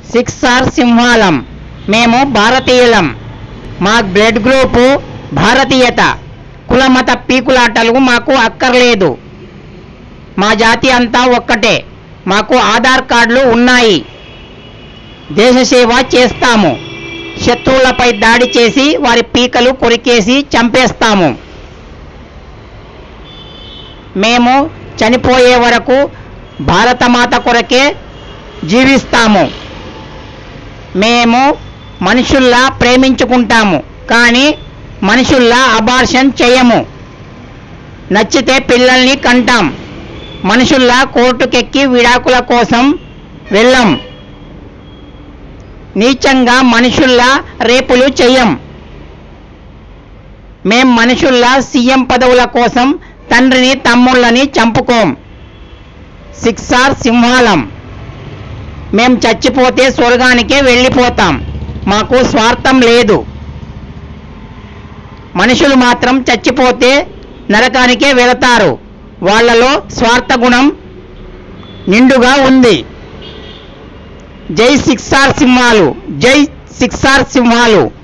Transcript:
six are సింహాలం మేము భారతీయులం మా blood group భారతీయత కులమత పీకులాటలు మాకు అక్కర్లేదు మా జాతి అంతా ఒక్కటే మాకు ఆధార్ కార్డులు ఉన్నాయి దేశ సేవ చేస్తాము శత్రువులపై దాడి చేసి వారి పీకలు కొరికేసి చంపేస్తాము మేము చనిపోయే వరకు భారతమాత కొరకే జీవిస్తాము మేము మనుషుల్లా ప్రేమించుకుంటాము కానీ మనుషుల్లా అబార్షన్ చేయము నచ్చితే పిల్లల్ని కంటాం మనుషుల్లా కోర్టుకెక్కి విడాకుల కోసం వెళ్ళం నీచంగా మనుషుల్లా రేపులు చెయ్యం మేం మనుషుల్లా సీఎం పదవుల కోసం తండ్రిని తమ్ముళ్ళని చంపుకోం సిక్సార్ సింహాలం మేం చచ్చిపోతే స్వర్గానికే వెళ్ళిపోతాం మాకు స్వార్థం లేదు మనుషులు మాత్రం చచ్చిపోతే నరకానికే వెళతారు వాళ్ళలో స్వార్థ గుణం నిండుగా ఉంది జై సిక్సార్ సింహాలు జై సిక్సార్ సింహాలు